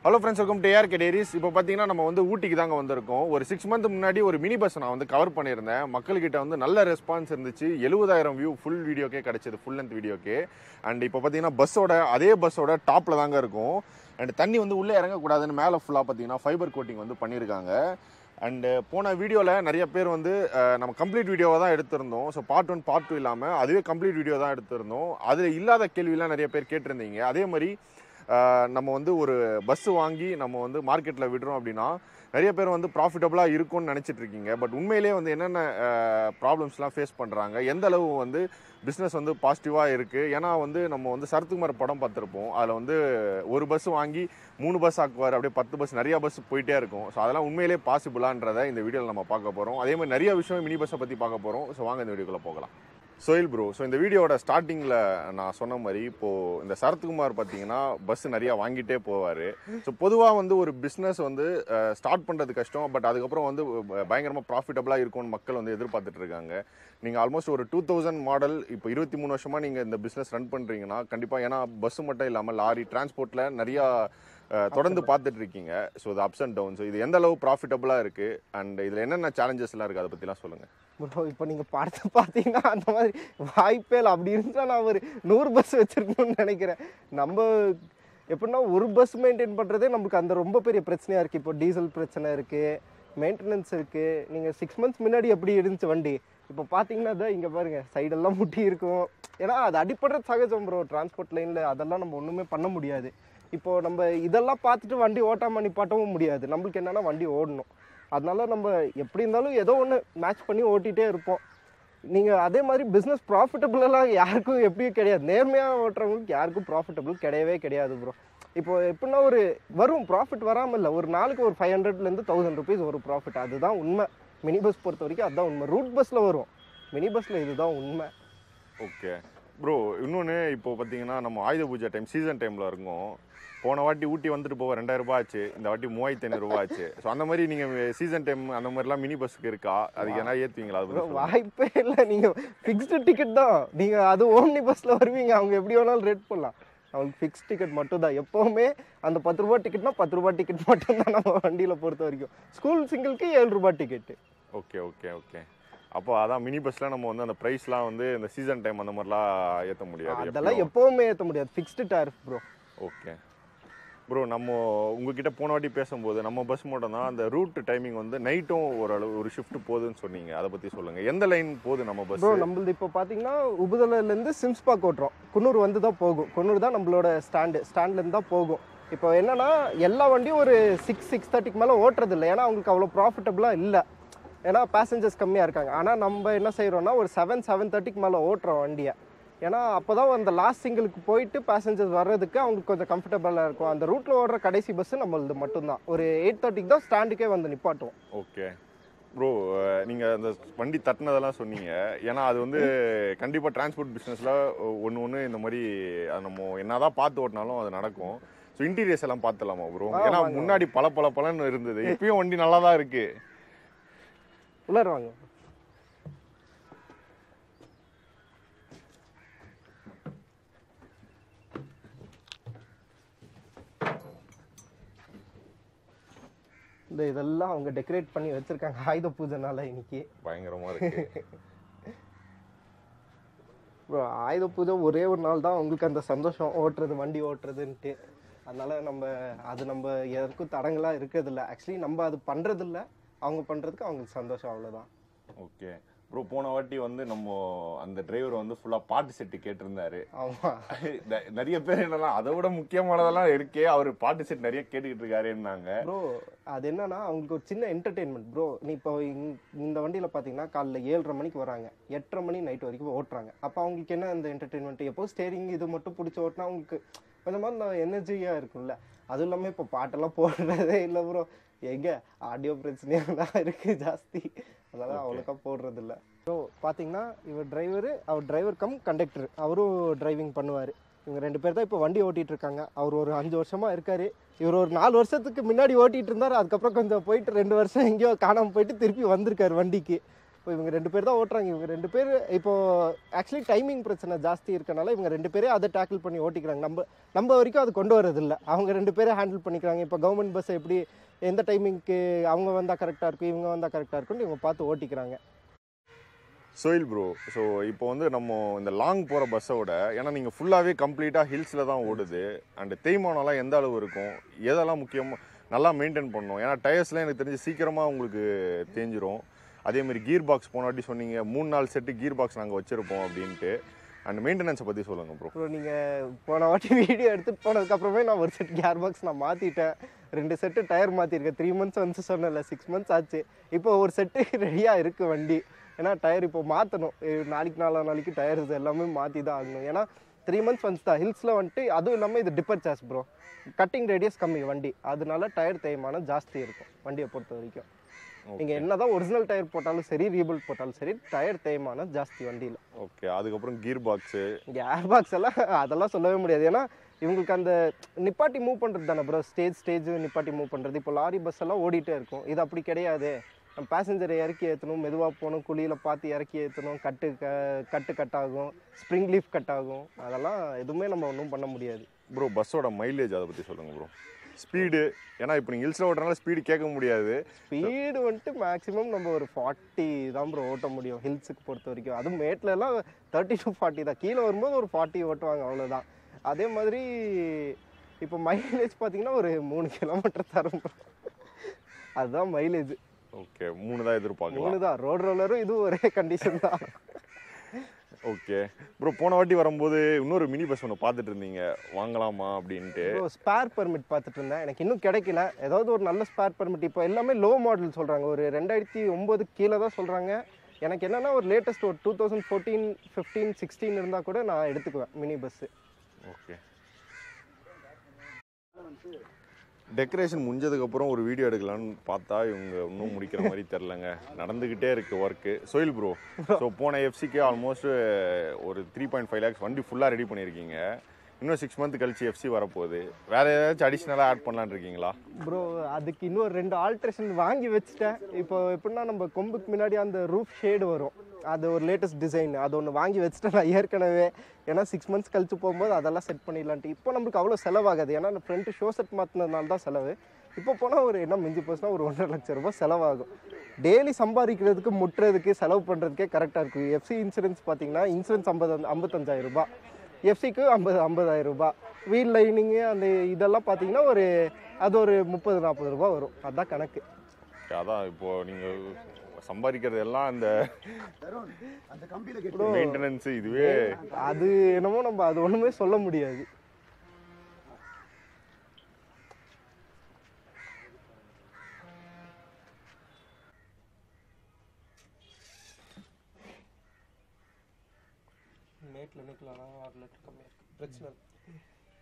Hello friends welcome to AR diaries இப்போ பார்த்தீங்கன்னா நம்ம வந்து ஊட்டிக்கு தாங்க வந்திருக்கோம் ஒரு சிக்ஸ் மந்த் முன்னாடி ஒரு மினி பஸ் நான் வந்து கவர் பண்ணியிருந்தேன் மக்கள்கிட்ட வந்து நல்ல ரெஸ்பான்ஸ் இருந்துச்சு எழுபதாயிரம் வியூ ஃபுல் வீடியோக்கே கிடைச்சது ஃபுல் லென்த் வீடியோக்கே அண்ட் இப்போ பார்த்தீங்கன்னா பஸ்ஸோட அதே பஸ்ஸோட டாப்பில் தாங்க இருக்கும் அண்ட் தண்ணி வந்து உள்ளே இறங்கக்கூடாதுன்னு மேலே ஃபுல்லாக பார்த்தீங்கன்னா ஃபைபர் கோட்டிங் வந்து பண்ணியிருக்காங்க அண்டு போன வீடியோவில் நிறைய பேர் வந்து அஹ், நம்ம கம்ப்ளீட் வீடியோவை தான் எடுத்திருந்தோம் so part one part two இல்லாமல் அதுவே கம்ப்ளீட் வீடியோ தான் எடுத்திருந்தோம் அதில் இல்லாத கேள்வியெல்லாம் நிறைய பேர் கேட்டிருந்தீங்க அதே மாதிரி அஹ், நம்ம வந்து ஒரு பஸ் வாங்கி நம்ம வந்து மார்க்கெட்டில் விடுறோம் அப்படின்னா நிறைய பேர் வந்து ப்ராஃபிட்டபுளாக இருக்கும்னு நினச்சிட்டு இருக்கீங்க பட் உண்மையிலேயே வந்து என்னென்ன ப்ராப்ளம்ஸ்லாம் ஃபேஸ் பண்ணுறாங்க எந்த அளவு வந்து பிஸ்னஸ் வந்து பாசிட்டிவாக இருக்குது ஏன்னா வந்து நம்ம வந்து சரத்குமார் படம் பார்த்துருப்போம் அதில் வந்து ஒரு பஸ் வாங்கி மூணு பஸ் ஆக்குவார் அப்படியே பத்து பஸ் நிறைய பஸ் போயிட்டே இருக்கும் ஸோ அதெல்லாம் உண்மையிலே பாசிபிளான்றதை இந்த வீடியோவில் நம்ம பார்க்க போகிறோம் அதே மாதிரி நிறைய விஷயம் மினி பஸ்ஸை பற்றி பார்க்க போகிறோம் ஸோ வாங்க இந்த வீடியோக்குள்ளே போகலாம் சோயில் ப்ரோ ஸோ இந்த வீடியோட ஸ்டார்டிங்கில் நான் சொன்ன மாதிரி இப்போது இந்த சரத்குமார் பார்த்தீங்கன்னா பஸ் நிறையா வாங்கிட்டே போவார் ஸோ பொதுவாக வந்து ஒரு பிஸ்னஸ் வந்து ஸ்டார்ட் பண்ணுறது கஷ்டம் பட் அதுக்கப்புறம் வந்து பயங்கரமாக ப்ராஃபிட்டபுளாக இருக்கும்னு மக்கள் வந்து எதிர்பார்த்துட்டு இருக்காங்க நீங்கள் ஆல்மோஸ்ட் ஒரு டூ தௌசண்ட் மாடல் இப்போ இருபத்தி மூணு வருஷமாக நீங்கள் இந்த பிஸ்னஸ் ரன் பண்ணுறீங்கன்னா கண்டிப்பாக ஏன்னா பஸ் மட்டும் இல்லாமல் லாரி டிரான்ஸ்போர்ட்டில் நிறையா அஹ், தொடர்ந்து பார்த்துட்டு இருக்கீங்க ஸோ இது அப்ஸ் அண்ட் டவுன் ஸோ இது எந்த அளவு ப்ராஃபிட்டபுளாக இருக்குது அண்ட் இதில் என்னென்ன சேலஞ்சஸ்லாம் இருக்குது அதை பற்றிலாம் சொல்லுங்கள் ப்ரோ இப்போ நீங்கள் படத்தை பார்த்தீங்கன்னா அந்த மாதிரி வாய்ப்பே இல்லை அப்படி இருந்தால் நான் ஒரு நூறு பஸ் வச்சுருக்கணும்னு நினைக்கிறேன் நம்ம எப்படின்னா ஒரு பஸ் மெயின்டைன் பண்ணுறதே நமக்கு அந்த ரொம்ப பெரிய பிரச்சனையாக இருக்குது இப்போ டீசல் பிரச்சனை இருக்குது மெயின்டெனன்ஸ் இருக்குது நீங்கள் சிக்ஸ் மந்த்ஸ் முன்னாடி எப்படி இருந்துச்சு வண்டி இப்போ பார்த்தீங்கன்னா தான் இங்கே பாருங்கள் சைடெல்லாம் முட்டி இருக்கும் ஏன்னா அது அடிப்படுறது சகஜம் ப்ரோ டிரான்ஸ்போர்ட் லைனில் அதெல்லாம் நம்ம ஒன்றுமே பண்ண முடியாது இப்போ நம்ம இதெல்லாம் பார்த்துட்டு வண்டி ஓட்டாம நிப்பாட்டவும் முடியாது நம்மளுக்கு என்னன்னா வண்டி ஓடணும் அதனால நம்ம எப்படி இருந்தாலும் ஏதோ ஒன்று மேட்ச் பண்ணி ஓட்டிகிட்டே இருப்போம் நீங்கள் அதே மாதிரி பிஸ்னஸ் ப்ராஃபிட்டபுளெல்லாம் யாருக்கும் எப்படியும் கிடையாது நேர்மையாக ஓட்டுறவங்களுக்கு யாருக்கும் ப்ராஃபிட்டபுள் கிடையவே கிடையாது ப்ரோ இப்போ எப்படின்னா ஒரு வரும் ப்ராஃபிட் வராமல் இல்லை ஒரு நாளுக்கு ஒரு ஃபைவ் ஹண்ட்ரட்லேருந்து தௌசண்ட் ருபீஸ் வரும் ப்ராஃபிட் அதுதான் உண்மை மினி பஸ் பொறுத்த வரைக்கும் அதுதான் உண்மை ரூட் பஸ்ஸில் வரும் மினி பஸ்ஸில் இதுதான் உண்மை ஓகே ப்ரோ இன்னொன்று இப்போ பார்த்தீங்கன்னா நம்ம ஆயுத பூஜை டைம் சீசன் டைமில் இருக்கும் போன வாட்டி ஊட்டி வந்துட்டு போக ரெண்டாயிரம் ரூபாய் ஆச்சு இந்த வாட்டி மூவாயிரத்தி ஐநூறுரூவா ஆச்சு ஸோ அந்த மாதிரி நீங்கள் சீசன் டைம் அந்த மாதிரிலாம் மினி பஸ்ஸுக்கு இருக்கா அதுக்கு என்ன ஏற்றுவீங்களா அது பத்தி சொல்லுங்க. வாய்ப்பே இல்லை நீங்கள் ஃபிக்ஸ்டு டிக்கெட் தான் நீங்கள் அது ஓம்னி பஸ்ஸில் வருவீங்க அவங்க எப்படி வேணாலும் ரேட் பண்ணலாம் அவங்களுக்கு ஃபிக்ஸ் டிக்கெட் மட்டும் தான் எப்போவுமே அந்த பத்து ரூபா டிக்கெட்னா பத்து ரூபா டிக்கெட் மட்டும் தான் நம்ம வண்டியில் பொறுத்த வரைக்கும் ஸ்கூல் சிங்கிளுக்கு ஏழு ரூபா டிக்கெட்டு ஓகே ஓகே ஓகே அப்போ அதான் மினி பஸ்ஸில் நம்ம வந்து அந்த ப்ரைஸ்லாம் வந்து இந்த சீசன் டைம் அந்த மாதிரிலாம் ஏற்ற முடியாது அதெல்லாம் எப்போவுமே ஏற்ற முடியாது fixed tariff bro okay bro நம்ம உங்ககிட்ட போன வாட்டி பேசும்போது நம்ம பஸ் மட்டும் தான் அந்த ரூட் டைமிங் வந்து நைட்டும் ஓரளவு ஒரு ஷிஃப்ட் போகுதுன்னு சொன்னீங்க அதை பற்றி சொல்லுங்கள் எந்த லைன் போகுது நம்ம பஸ் ப்ரோ நம்மளது இப்போ பார்த்தீங்கன்னா உபுதலையிலேருந்து சிம்ஸ்பாக் ஓட்டுறோம் குன்னூர் வந்து தான் போகும் குன்னூர் தான் நம்மளோட ஸ்டாண்டு ஸ்டாண்ட்லேருந்து தான் போகும் இப்போ என்னன்னா எல்லா வண்டியும் ஒரு சிக்ஸ் சிக்ஸ் தேர்ட்டிக்கு மேலே ஓட்டுறது இல்லை ஏன்னா அவங்களுக்கு அவ்வளோ ப்ராஃபிட்டபுளாக இல்லை ஏன்னா பேசஞ்சர்ஸ் கம்மியாக இருக்காங்க ஆனால் நம்ம என்ன செய்கிறோம்னா ஒரு செவன் செவன் தேர்ட்டிக்கு மேலே ஓட்டுறோம் வண்டியை ஏன்னா அப்போ தான் அந்த லாஸ்ட் சிங்கிளுக்கு போயிட்டு பேசஞ்சர்ஸ் வர்றதுக்கு அவங்களுக்கு கொஞ்சம் கம்ஃபர்டபுளாக இருக்கும் அந்த ரூட்டில் ஓடுற கடைசி பஸ்ஸு நம்மளது மட்டும்தான் ஒரு எயிட் தேர்ட்டிக்கு தான் ஸ்டாண்டுக்கே வந்து நிப்பாட்டுவோம் ஓகே ப்ரோ நீங்கள் அந்த வண்டி தட்டினதெல்லாம் சொன்னீங்க ஏன்னா அது வந்து கண்டிப்பாக டிரான்ஸ்போர்ட் பிஸ்னஸில் ஒன்று ஒன்று இந்த மாதிரி அது நம்ம என்னதான் பார்த்து ஓட்டினாலும் அது நடக்கும் ஸோ இன்டீரியர்ஸ் எல்லாம் பார்த்துலாமா ப்ரோ ஆ, ஏன்னா வாங்க. முன்னாடி பல பல பலன்னு இருந்தது இப்பயும் வண்டி நல்லா தான் இருக்கு உள்ளார வாங்க இந்த இதெல்லாம் அவங்க டெக்கரேட் பண்ணி வச்சிருக்காங்க ஆயுத பூஜைனால இன்னைக்கு பயங்கரமாக இருக்கு ப்ரோ ஆயுத பூஜை ஒரே ஒரு நாள் தான் அவங்களுக்கு அந்த சந்தோஷம் ஓட்டுறது வண்டி ஓட்டுறதுன்ட்டு அதனால நம்ம அது நம்ம எதற்கும் தடங்களாக இருக்கிறதில்ல ஆக்சுவலி நம்ம அது பண்ணுறதில்ல அவங்க பண்ணுறதுக்கு அவங்களுக்கு சந்தோஷம் அவ்வளோதான் ஓகே ப்ரோ போன வாட்டி வந்து நம்ம அந்த டிரைவர் வந்து ஃபுல்லாக பாட்டு செட்டு கேட்டிருந்தாரு ஆமாம் ந- நிறைய பேர் என்னன்னா அதை விட முக்கியமானதெல்லாம் இருக்கே அவர் பாட்டு செட் நிறைய கேட்டுக்கிட்டு இருக்காருன்னாங்க ப்ரோ அது என்னன்னா அவங்களுக்கு ஒரு சின்ன என்டர்டெயின்மெண்ட் ப்ரோ நீ இப்போ இங்- இந்த வண்டியில் பார்த்தீங்கன்னா காலைல ஏழரை மணிக்கு வராங்க எட்டரை மணி நைட் வரைக்கும் ஓட்டுறாங்க அப்போ அவங்களுக்கு என்ன இந்த என்டர்டெயின்மெண்ட் எப்போ ஸ்டேரிங் இது மட்டும் பிடிச்சி ஓட்டினா அவங்களுக்கு கொஞ்சமாக இந்த எனர்ஜியாக இருக்கும்ல அதுவும் இல்லாமல் இப்போ பாட்டெல்லாம் போடுறதே இல்லை ப்ரோ எங்க ஆடியோ பிரச்சனையாக தான் இருக்குது ஜாஸ்தி அதெல்லாம் அவ்வளோக்கா போடுறது இல்லை ப்ரோ பார்த்தீங்கன்னா இவர் டிரைவரு அவர் டிரைவர் கம் கண்டக்டர் அவரும் டிரைவிங் பண்ணுவார் இவங்க ரெண்டு பேர் தான் இப்போ வண்டி ஓட்டிட்டு இருக்காங்க அவர் ஒரு அஞ்சு வருஷமா இருக்காரு இவர் ஒரு நாலு வருஷத்துக்கு முன்னாடி ஓட்டிட்டு இருந்தார் அதுக்கப்புறம் கொஞ்சம் போயிட்டு ரெண்டு வருஷம் எங்கேயோ காணாம போயிட்டு திருப்பி வந்திருக்காரு வண்டிக்கு இப்போ இவங்க ரெண்டு பேர் தான் ஓட்டுறாங்க இவங்க ரெண்டு பேர் இப்போ ஆக்சுவலி டைமிங் பிரச்சனை ஜாஸ்தி இருக்கனால இவங்க ரெண்டு பேரே அதை டேக்கிள் பண்ணி ஓட்டிக்கிறாங்க நம்ம நம்ம வரைக்கும் அது கொண்டு வரதில்ல அவங்க ரெண்டு பேரும் ஹேண்டில் பண்ணிக்கிறாங்க இப்போ கவர்மெண்ட் பஸ் எப்படி எந்த டைமிங்க்கு அவங்க வந்தால் கரெக்டாக இருக்கும் இவங்க வந்தால் கரெக்டாக இருக்கும்னு இவங்க பார்த்து ஓட்டிக்கிறாங்க சோயில் ப்ரோ ஸோ இப்போ வந்து நம்ம இந்த லாங் போகிற பஸ்ஸோட ஏன்னா நீங்கள் ஃபுல்லாகவே கம்ப்ளீட்டாக ஹில்ஸில் தான் ஓடுது அண்ட் தேய்மானம்லாம் எந்த அளவு இருக்கும் எதெல்லாம் முக்கியமாக நல்லா மெயின்டைன் பண்ணணும் ஏன்னா டயர்ஸ்லாம் எனக்கு தெரிஞ்சு சீக்கிரமாக உங்களுக்கு தேஞ்சிரும் அதேமாதிரி கீர் பாக்ஸ் போன வாட்டி சொன்னீங்க மூணு நாலு செட்டு கீர் பாக்ஸ் நாங்கள் வச்சுருப்போம் அப்படின்ட்டு அண்ட் மெயின்டெனன்ஸை பற்றி சொல்லுங்கள் ப்ரோ அப்புறம் நீங்கள் போன வாட்டி வீடியோ எடுத்துகிட்டு போனதுக்கப்புறமே நான் ஒரு செட் கேர் பாக்ஸ் நான் மாற்றிட்டேன் ரெண்டு செட்டு டயர் மாற்றிருக்கேன் த்ரீ மந்த்ஸ் வந்து சொன்னல சிக்ஸ் மந்த்ஸ் ஆச்சு இப்போ ஒரு செட்டு ரெடியாக இருக்குது வண்டி ஏன்னா டயர் இப்போ மாற்றணும் நாளைக்கு நாலா நாளைக்கு டயர்ஸ் எல்லாமே மாற்றி தான் ஆகணும் ஏன்னா த்ரீ மந்த்ஸ் வந்து தான் ஹில்ஸில் வந்துட்டு அதுவும் இல்லாமல் இது tipper charge bro cutting radius கம்மி வண்டி அதனால டயர் தேய்மானம் ஜாஸ்தி இருக்கும் வண்டியை பொறுத்த வரைக்கும் நீங்கள் என்னதான் ஒரிஜினல் டயர் போட்டாலும் சரி ரீபில்ட் போட்டாலும் சரி டயர் தேய்மானம் ஜாஸ்தி வண்டியில் ஓகே அதுக்கப்புறம் கீர் பாக்ஸு இங்கே ஏர்பாக்ஸ் எல்லாம் அதெல்லாம் சொல்லவே முடியாது ஏன்னா இவங்களுக்கு அந்த நிப்பாட்டி மூவ் பண்ணுறது தானே ப்ரோ ஸ்டேஜ் ஸ்டேஜ் நிப்பாட்டி மூவ் பண்ணுறது இப்போ லாரி பஸ் எல்லாம் ஓடிட்டே இருக்கும் இது அப்படி கிடையாது நம்ம பேசஞ்சரை இறக்கி ஏற்றணும் மெதுவாக போகணும் குழியில் பார்த்து இறக்கி ஏற்றணும் கட்டு க கட்டு கட் ஆகும் ஸ்ப்ரிங் லீஃப் கட் ஆகும் அதெல்லாம் எதுவுமே நம்ம ஒன்றும் பண்ண முடியாது ப்ரோ பஸ்ஸோட மைலேஜ் அதை பற்றி சொல்லுங்கள் ப்ரோ ஸ்பீடு ஏன்னா இப்போ நீங்கள் ஹில்ஸில் ஓட்டுறனால ஸ்பீடு கேட்க முடியாது ஸ்பீடு வந்துட்டு மேக்ஸிமம் நம்ம ஒரு ஃபார்ட்டி தான் ப்ரோ ஓட்ட முடியும் ஹில்ஸுக்கு பொறுத்த வரைக்கும் அதுவும் மேட்ல எல்லாம் தேர்ட்டி டு ஃபார்ட்டி தான் கீழே வரும்போது ஒரு ஃபார்ட்டி ஓட்டுவாங்க அவ்வளோதான் அதே மாதிரி இப்போ மைலேஜ் பார்த்தீங்கன்னா ஒரு மூணு கிலோமீட்டர் தரும் bro. அதுதான் மைலேஜ் ஓகே மூணு தான் எதிர்பார்க்கலாம் மூணு தான் ரோட் ரோலரும் இதுவும் ஒரே கண்டிஷன் தான் ஓகே ப்ரோ போன வாட்டி வரும்போது இன்னொரு மினி பஸ் ஒன்று பார்த்துட்டு இருந்தீங்க வாங்கலாமா அப்படின்ட்டு ப்ரோ ஸ்பேர் பெர்மிட் பார்த்துட்டு இருந்தேன் எனக்கு இன்னும் கிடைக்கல ஏதாவது ஒரு நல்ல ஸ்பேர் பெர்மிட் இப்போ எல்லாமே லோ மாடல் சொல்கிறாங்க ஒரு ரெண்டாயிரத்தி ஒம்பது கீழே தான் சொல்கிறாங்க எனக்கு என்னன்னா ஒரு லேட்டஸ்ட் ஒரு two thousand fourteen fifteen sixteen இருந்தால் கூட நான் எடுத்துக்குவேன் மினி பஸ்ஸு ஓகே டெக்கரேஷன் முடிஞ்சதுக்கப்புறம் ஒரு வீடியோ எடுக்கலாம்னு பார்த்தா இவங்க இன்னும் முடிக்கிற மாதிரி தெரிலங்க நடந்துக்கிட்டே இருக்கு ஒர்க்கு சோயில் ப்ரோ ஸோ போன எஃப்சிக்கு ஆல்மோஸ்ட் ஒரு த்ரீ பாயிண்ட் ஃபைவ் லேக்ஸ் வண்டி ஃபுல்லாக ரெடி பண்ணியிருக்கீங்க இன்னும் சிக்ஸ் மந்த் கழிச்சு எஃப்சி வரப்போகுது வேற ஏதாச்சும் அடிஷ்னலாக ஆட் பண்ணலான்னு இருக்கீங்களா ப்ரோ அதுக்கு இன்னும் ரெண்டு ஆல்ட்ரேஷன் வாங்கி வச்சுட்டேன் இப்போ எப்படின்னா நம்ம கொம்புக்கு முன்னாடி அந்த ரூஃப் ஷேடு வரும் அது ஒரு லேட்டஸ்ட் டிசைன் அது ஒன்று வாங்கி வச்சுட்டேன் நான் ஏற்கனவே ஏன்னா சிக்ஸ் மந்த்ஸ் கழிச்சு போகும்போது அதெல்லாம் செட் பண்ணிடலான்ட்டு இப்போ நம்மளுக்கு அவ்வளோ செலவாகாது ஏன்னா அந்த ஃப்ரண்ட் ஷோ செட் மாற்றினதுனால தான் செலவு இப்போ போனால் ஒரு என்ன மிஞ்சி போச்சுன்னா ஒரு ஒன்றரை லட்சம் ரூபாய் செலவாகும் டெய்லி சம்பாதிக்கிறதுக்கு முட்டுறதுக்கு செலவு பண்ணுறதுக்கே கரெக்டாக இருக்கும் எஃப்சி இன்சூரன்ஸ் பார்த்தீங்கன்னா இன்சூரன்ஸ் ஐம்பது ஐம்பத்தஞ்சாயிரம் ரூபாய் எஃப்சிக்கு ஐம்பது ஐம்பதாயிரம் ரூபாய் வீல் லைனிங்கு அந்த இதெல்லாம் பார்த்தீங்கன்னா ஒரு அது ஒரு முப்பது நாற்பது ரூபாய் வரும் அதுதான் கணக்கு Okay, அதான் இப்போ நீங்கள் சம்பாதிக்கிறது எல்லாம் அந்த அந்த கம்பியில கெட்டு மெயின்டெனன்ஸ் இதுவே அது என்னமோ நம்ம அது ஒன்றுமே சொல்ல முடியாது மேட்டில் நிற்கலாம் ஆறு லிட்டர் கம்மியாக இருக்கு பிரச்சனை இல்லை.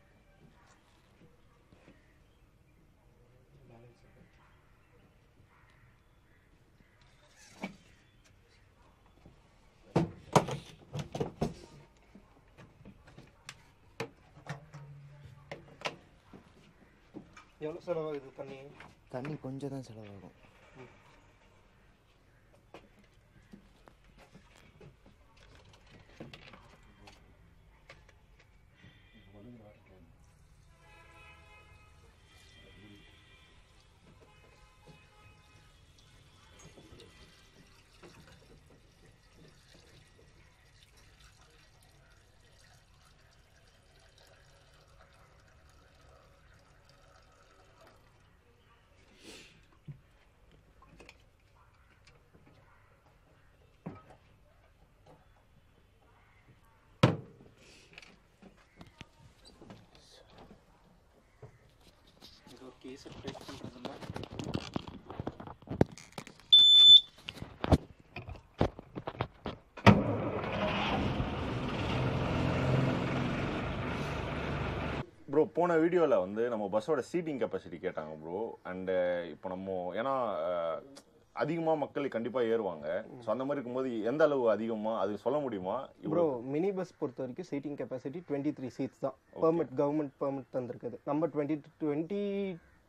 எவ்வளோ செலவாகுது தண்ணி தண்ணி கொஞ்சம் தான் செலவாகும் இது ஒரு கேஸ் ப்ரேக் பண்ணுறதுல ப்ரோ போன வீடியோவில் வந்து நம்ம பஸ்ஸோட சீட்டிங் கெப்பாசிட்டி கேட்டாங்க ப்ரோ அண்டு இப்போ நம்ம ஏன்னா அதிகமாக மக்கள் கண்டிப்பாக ஏறுவாங்க ஸோ அந்த மாதிரி இருக்கும்போது எந்த அளவு அதிகமாக அது சொல்ல முடியுமா ப்ரோ இவ்வளோ மினி பஸ் பொறுத்த வரைக்கும் seating capacity twenty three seats தான் பெர்மிட் கவர்மெண்ட் பெர்மிட் தந்திருக்குது நம்ம டுவெண்ட்டி டுவெண்ட்டி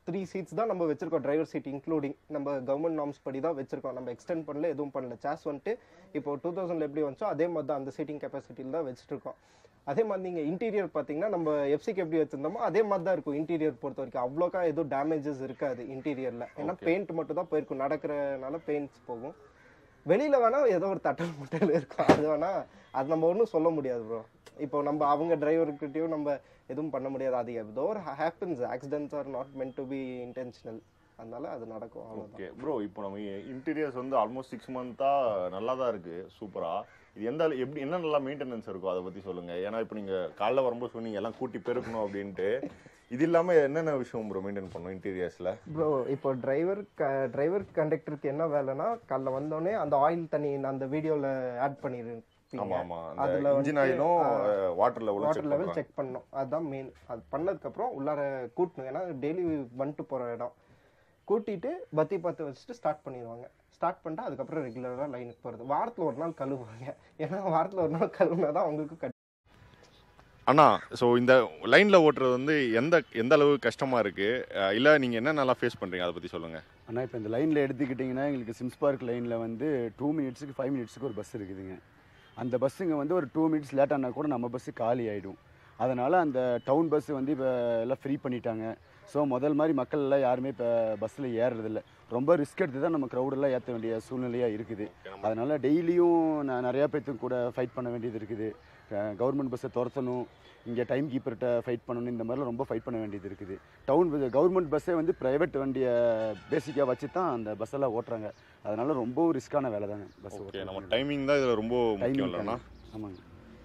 த்ரீ சீட்ஸ் தான் நம்ம வச்சிருக்கோம் டிரைவர் சீட் இன்க்ளூடிங் நம்ம கவர்மெண்ட் நார்ம்ஸ் படி தான் வச்சிருக்கோம் நம்ம எக்ஸ்டெண்ட் பண்ணல எதுவும் பண்ணல சேஸ் வந்துட்டு இப்போ டூ தௌசண்ட்ல எப்படி வந்துச்சோ அதே மாதிரி தான் அந்த சீட்டிங் கெப்பாசிட்டியில் தான் வச்சுட்டு இருக்கோம் அதே மாதிரி நீங்கள் இன்டீரியர் பார்த்தீங்கன்னா நம்ம எஃப்சிக்கு எப்படி வச்சிருந்தோமோ அதே மாதிரி தான் இருக்கும் இன்டீரியர் பொறுத்த வரைக்கும் அவ்வளோக்கா எதுவும் டேமேஜஸ் இருக்காது இன்டீரியரில் ஏன்னா பெயிண்ட் மட்டும் தான் போயிருக்கும் நடக்கிறனால பெயிண்ட்ஸ் போகும் வெளியில வேணா ஏதோ ஒரு தட்டல் முட்டல் இருக்கும் அது வேணா அது நம்ம ஒன்றும் சொல்ல முடியாது ப்ரோ இப்போ நம்ம அவங்க டிரைவர்கிட்டயும் நம்ம எதுவும் பண்ண முடியாது அது ஏதோ ஒரு happens accidents are not meant to be intentional அதனால அது நடக்கும் அவ்வளோதான் ஓகே ப்ரோ இப்போ நம்ம இன்டீரியர்ஸ் வந்து ஆல்மோஸ்ட் சிக்ஸ் மந்த்தா நல்லா தான் இருக்கு சூப்பரா இது எந்த அளவு- எப்படி என்ன நல்லா மெயின்டெனன்ஸ் இருக்கும் அதை பத்தி சொல்லுங்க ஏன்னா இப்போ நீங்க காலைல வரும்போது சொன்னீங்க எல்லாம் கூட்டி பெருக்கணும் அப்படின்ட்டு இது இல்லாம என்னென்ன விஷயம் ப்ரோ மெயின்டைன் பண்ணணும் இன்டீரியர்ஸ்ல ப்ரோ இப்போ டிரைவர் டிரைவர் கண்டக்டருக்கு என்ன வேலைன்னா காலைல வந்தோடனே அந்த ஆயில் தண்ணி நான் அந்த வீடியோவில் ஆட் ஆமா பண்ணிருப்பீங்க ஆமா அதுல அந்த இன்ஜின் வந்துட்டு, ஆயிலும் வாட்டர் லெவலும் வாட்டர் செக் லெவல் பண்ணுறாங்க செக் பண்ணணும் அதுதான் மெயின் அது பண்ணதுக்கப்புறம் உள்ளார கூட்டணும் ஏன்னா டெய்லி வந்துட்டு போகிற இடம் கூட்டிட்டு பத்தி பார்த்து வச்சுட்டு ஸ்டார்ட் பண்ணிடுவாங்க ஸ்டார்ட் பண்ணிட்டு அதுக்கப்புறம் ரெகுலராக லைனுக்கு போகிறது வாரத்தில் ஒரு நாள் கழுவுவாங்க ஏன்னா வாரத்தில் ஒரு நாள் கழுவுனா தான் அவங்களுக்கு கட் அண்ணா ஸோ இந்த லைன்ல ஓட்டுறது வந்து எந்த எந்த அளவு கஷ்டமா இருக்கு அஹ் இல்ல நீங்க என்ன நல்லா ஃபேஸ் பண்றீங்க அதை பத்தி சொல்லுங்க ஆனால் இப்போ இந்த லைனில் எடுத்துக்கிட்டிங்கன்னா எங்களுக்கு சிம்ஸ் பார்க் லைனில் வந்து டூ மினிட்ஸுக்கு ஃபைவ் மினிட்ஸுக்கு ஒரு பஸ் இருக்குதுங்க அந்த பஸ்ஸுங்க வந்து ஒரு டூ மினிட்ஸ் லேட் ஆனால் கூட நம்ம பஸ்ஸு காலி ஆகிடும் அதனால் அந்த டவுன் பஸ் வந்து இப்போ எல்லாம் ஃப்ரீ பண்ணிட்டாங்க ஸோ முதல் மாதிரி மக்கள் எல்லாம் யாருமே இப்போ பஸ்ஸில் ஏறுறதில்ல ரொம்ப ரிஸ்க் எடுத்து தான் நம்ம க்ரௌடெல்லாம் ஏற்ற வேண்டிய சூழ்நிலையாக இருக்குது அதனால் டெய்லியும் நான் நிறையா பேர்த்துக்கு கூட ஃபைட் பண்ண வேண்டியது இருக்குது கவர்மெண்ட் பஸ்ஸை துரத்தணும் இங்கே டைம் கீப்பர்கிட்ட ஃபைட் பண்ணணும் இந்த மாதிரிலாம் ரொம்ப ஃபைட் பண்ண வேண்டியது இருக்குது டவுன் கவர்மெண்ட் பஸ்ஸே வந்து ப்ரைவேட் வண்டியை பேசிக்காக வச்சு தான் அந்த பஸ்ஸெல்லாம் ஓட்டுறாங்க அதனால ரொம்ப ரிஸ்க்கான வேலை தாங்க பஸ் ஓகே நம்ம டைமிங் தான் இதுல ரொம்ப முக்கியம் இல்லைண்ணா ஆமாங்க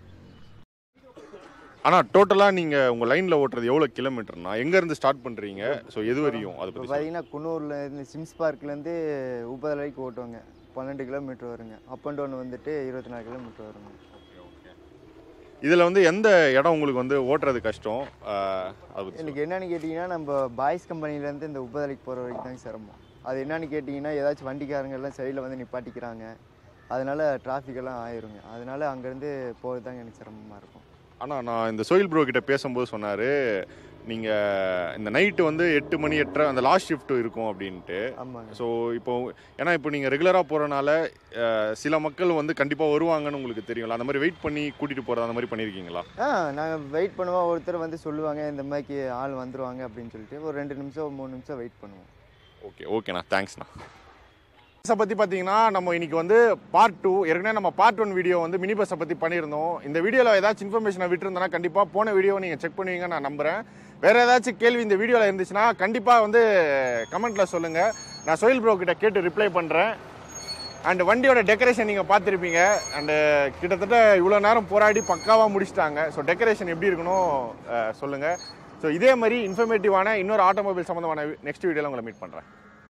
ஆனா டோட்டலா நீங்க உங்க லைன்ல ஓட்டுறது எவ்வளவு கிலோமீட்டர்னா எங்க இருந்து ஸ்டார்ட் பண்றீங்க ஸோ எது வரையும் அதை இப்போ பத்தி சொல்லுங்க. பார்த்தீங்கன்னா குன்னூரில் இருந்து சிம்ஸ் பார்க்லேருந்து முப்பது வரைக்கும் ஓட்டுவாங்க பன்னெண்டு கிலோமீட்டர் வருங்க அப் அண்ட் டவுன் வந்துட்டு இருபத்தி நாலு கிலோமீட்டர் வருங்க இதுல வந்து எந்த இடம் உங்களுக்கு வந்து ஓட்டுறது கஷ்டம் அஹ், அதை பத்தி எனக்கு என்னன்னு கேட்டிங்கன்னா நம்ம பாய்ஸ் கம்பெனிலேருந்து இந்த உபதலைக்கு போகிற வரைக்கும் தாங்க சிரமம் அது என்னன்னு கேட்டிங்கன்னா ஏதாச்சும் வண்டிக்காரங்க எல்லாம் சைடில் வந்து நிப்பாட்டிக்கிறாங்க அதனால டிராஃபிக் எல்லாம் ஆயிருங்க அதனால அங்கேருந்து போகிறது தாங்க எனக்கு சிரமமாக இருக்கும் ஆனா நான் இந்த சோயில் ப்ரோ கிட்ட பேசும்போது சொன்னாரு நீங்க இந்த நைட்டு வந்து எட்டு மணி எட்டரை அந்த லாஸ்ட் ஷிஃப்ட் இருக்கும் அப்படின்ட்டு ஆமாங்க ஸோ இப்போ ஏன்னா இப்போ நீங்கள் ரெகுலராக போகிறனால சில மக்கள் வந்து கண்டிப்பாக வருவாங்கன்னு உங்களுக்கு தெரியும்ல அந்த மாதிரி வெயிட் பண்ணி கூட்டிகிட்டு போகிறது அந்த மாதிரி பண்ணியிருக்கீங்களா ஆ நாங்கள் வெயிட் பண்ணுவோம் ஒருத்தர் வந்து சொல்லுவாங்க இந்த மாதிரிக்கு ஆள் வந்துருவாங்க அப்படின்னு சொல்லிட்டு ஒரு ரெண்டு நிமிஷம் மூணு நிமிஷம் வெயிட் பண்ணுவோம் ஓகே ஓகேண்ணா தேங்க்ஸ்ண்ணா பஸ்ஸை பற்றி பார்த்தீங்கன்னா நம்ம இன்னைக்கு வந்து பார்ட் டூ ஏற்கனவே நம்ம பார்ட் ஒன் வீடியோ வந்து மினி பஸ்ஸை பற்றி பண்ணியிருந்தோம் இந்த வீடியோவில் ஏதாச்சும் இன்ஃபர்மேஷனை விட்டுருந்தேன்னா கண்டிப்பாக போன வீடியோவை நீங்கள் செக் பண்ணுவீங்க நான் நம்புகிறேன் வேறு ஏதாச்சும் கேள்வி இந்த வீடியோவில் இருந்துச்சுன்னா கண்டிப்பாக வந்து கமெண்ட்டில் சொல்லுங்கள் நான் சோயில் ப்ரோ கிட்ட கேட்டு ரிப்ளை பண்ணுறேன் அண்ட் வண்டியோட டெக்கரேஷன் நீங்கள் பார்த்துருப்பீங்க அண்டு கிட்டத்தட்ட இவ்வளோ நேரம் போராடி பக்காவாக முடிச்சிட்டாங்க ஸோ டெக்கரேஷன் எப்படி இருக்கணும் சொல்லுங்கள் ஸோ இதே மாதிரி இன்ஃபர்மேட்டிவான இன்னொரு ஆட்டோமொபைல் சம்மந்தமான நெக்ஸ்ட் வீடியோவில் உங்களை மீட் பண்ணுறேன்